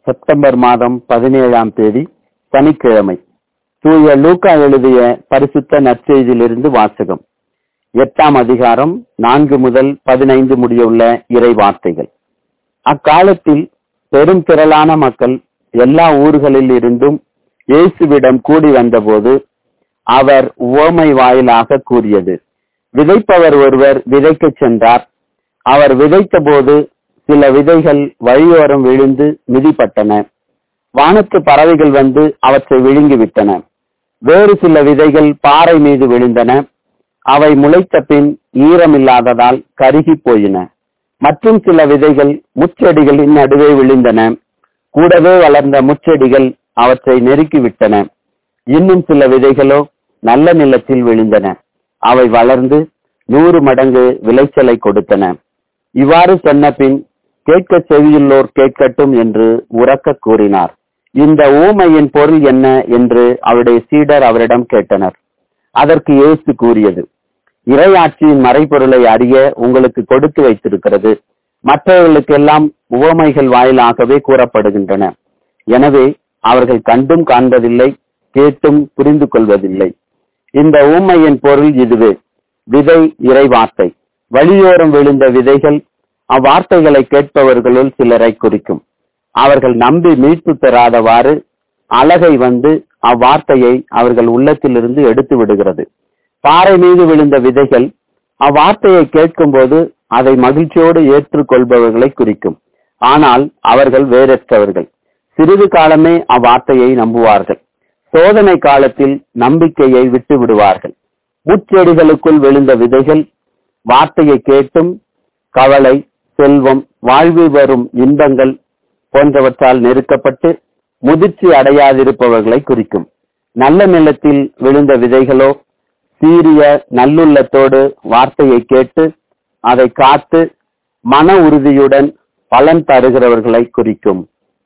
September மாதம் பதினேழாம் தேதி சனிக்கிழமை தூய லூக்கா எழுதிய பரிசுத்த நற்செய்தியிலிருந்து வாசகம் எட்டாம் அதிகாரம் நான்கு முதல் பதினைந்து முடியுள்ள இறை வார்த்தைகள் அக்காலத்தில் பெரும் திரளான மக்கள் எல்லா ஊர்களில் இருந்தும் இயேசுவிடம் கூடி வந்தபோது அவர் உவமை வாயிலாக கூறியது விதைப்பவர் ஒருவர் விதைக்கச் சென்றார் அவர் விதைத்தபோது சில விதைகள் வழியோரம் விழுந்து மிதிப்பட்டன வானத்து பறவைகள் வந்து அவற்றை விழுங்கிவிட்டன வேறு சில விதைகள் பாறை மீது விழுந்தன அவை முளைத்த பின் ஈரமில்லாததால் கருகி போயின மற்றும் சில விதைகள் முச்செடிகளின் நடுவே விழுந்தன கூடவே வளர்ந்த முச்செடிகள் அவற்றை நெருக்கிவிட்டன இன்னும் சில விதைகளோ நல்ல நிலத்தில் விழுந்தன அவை வளர்ந்து நூறு மடங்கு விளைச்சலை கொடுத்தன இவ்வாறு சொன்ன பின் கேட்க செவியுள்ளோர் கேட்கட்டும் என்று உறக்க கூறினார் இந்த ஊமையின் பொருள் என்ன என்று அவருடைய சீடர் அவரிடம் கேட்டனர் அதற்கு இயேசு கூறியது இறையாட்சியின் மறைபொருளை அறிய உங்களுக்கு கொடுத்து வைத்திருக்கிறது மற்றவர்களுக்கெல்லாம் உவமைகள் வாயிலாகவே கூறப்படுகின்றன எனவே அவர்கள் கண்டும் காண்பதில்லை கேட்டும் புரிந்து கொள்வதில்லை இந்த ஊமையின் பொருள் இதுவே விதை இறைவார்த்தை வழியோரம் விழுந்த விதைகள் அவ்வார்த்தைகளை கேட்பவர்களுள் சிலரை குறிக்கும் அவர்கள் நம்பி மீட்பு பெறாதவாறு அழகை வந்து அவ்வார்த்தையை அவர்கள் உள்ளத்திலிருந்து எடுத்து விடுகிறது பாறை மீது விழுந்த விதைகள் அவ்வார்த்தையை கேட்கும்போது அதை மகிழ்ச்சியோடு ஏற்றுக்கொள்பவர்களை குறிக்கும் ஆனால் அவர்கள் வேறற்றவர்கள் சிறிது காலமே அவ்வார்த்தையை நம்புவார்கள் சோதனை காலத்தில் நம்பிக்கையை விட்டு விடுவார்கள் முச்செடிகளுக்குள் விழுந்த விதைகள் வார்த்தையை கேட்டும் கவலை செல்வம் வாழ்வில் வரும் இன்பங்கள் போன்றவற்றால் நெருக்கப்பட்டு முதிர்ச்சி அடையாதிருப்பவர்களை குறிக்கும் நல்ல நிலத்தில் விழுந்த விதைகளோ சீரிய நல்லுள்ளத்தோடு வார்த்தையை கேட்டு அதை காத்து மன உறுதியுடன் பலன் தருகிறவர்களை குறிக்கும்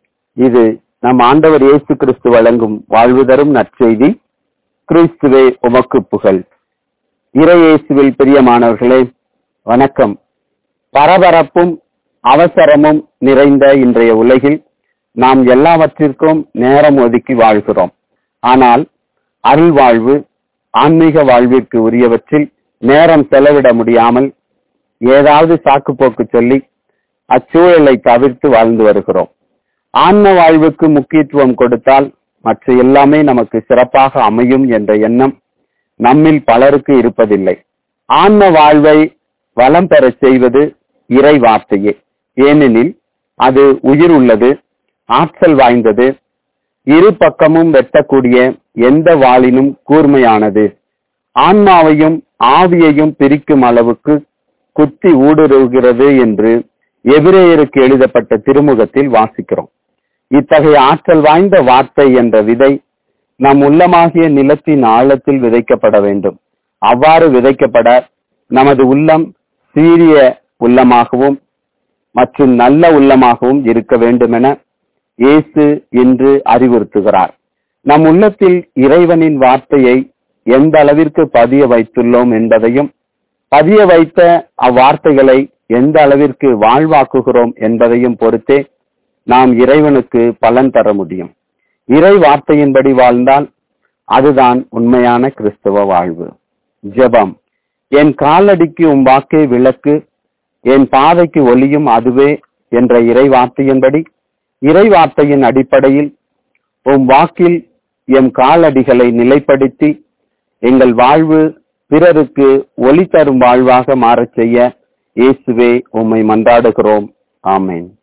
இது நம் ஆண்டவர் இயேசு கிறிஸ்து வழங்கும் வாழ்வு தரும் நற்செய்தி கிறிஸ்துவே உமக்கு புகழ் இறையேசுவில் பிரியமானவர்களே வணக்கம் பரபரப்பும் அவசரமும் நிறைந்த இன்றைய உலகில் நாம் எல்லாவற்றிற்கும் நேரம் ஒதுக்கி வாழ்கிறோம் ஆனால் அருள் வாழ்வு ஆன்மீக வாழ்விற்கு உரியவற்றில் நேரம் செலவிட முடியாமல் ஏதாவது சாக்கு போக்கு சொல்லி அச்சூழலை தவிர்த்து வாழ்ந்து வருகிறோம் ஆன்ம வாழ்வுக்கு முக்கியத்துவம் கொடுத்தால் மற்ற எல்லாமே நமக்கு சிறப்பாக அமையும் என்ற எண்ணம் நம்மில் பலருக்கு இருப்பதில்லை ஆன்ம வாழ்வை வளம் பெறச் செய்வது இறை வார்த்தையே ஏனெனில் அது உயிர் உள்ளது ஆற்றல் வாய்ந்தது இரு பக்கமும் வெட்டக்கூடிய எந்த வாளினும் கூர்மையானது ஆன்மாவையும் ஆவியையும் பிரிக்கும் அளவுக்கு குத்தி ஊடுருவுகிறது என்று எபிரேயருக்கு எழுதப்பட்ட திருமுகத்தில் வாசிக்கிறோம் இத்தகைய ஆற்றல் வாய்ந்த வார்த்தை என்ற விதை நம் உள்ளமாகிய நிலத்தின் ஆழத்தில் விதைக்கப்பட வேண்டும் அவ்வாறு விதைக்கப்பட நமது உள்ளம் சீரிய உள்ளமாகவும் மற்றும் நல்ல உள்ளமாகவும் இருக்க வேண்டுமென இயேசு என்று அறிவுறுத்துகிறார் நம் உள்ளத்தில் இறைவனின் வார்த்தையை எந்த அளவிற்கு பதிய வைத்துள்ளோம் என்பதையும் பதிய வைத்த அவ்வார்த்தைகளை எந்த அளவிற்கு வாழ்வாக்குகிறோம் என்பதையும் பொறுத்தே நாம் இறைவனுக்கு பலன் தர முடியும் இறை வார்த்தையின்படி வாழ்ந்தால் அதுதான் உண்மையான கிறிஸ்தவ வாழ்வு ஜெபம் என் காலடிக்கு உம் வாக்கே விளக்கு என் பாதைக்கு ஒளியும் அதுவே என்ற இறை வார்த்தையின்படி இறை வார்த்தையின் அடிப்படையில் உம் வாக்கில் எம் காலடிகளை நிலைப்படுத்தி எங்கள் வாழ்வு பிறருக்கு ஒளி தரும் வாழ்வாக மாறச் செய்ய இயேசுவே உம்மை மன்றாடுகிறோம் ஆமேன்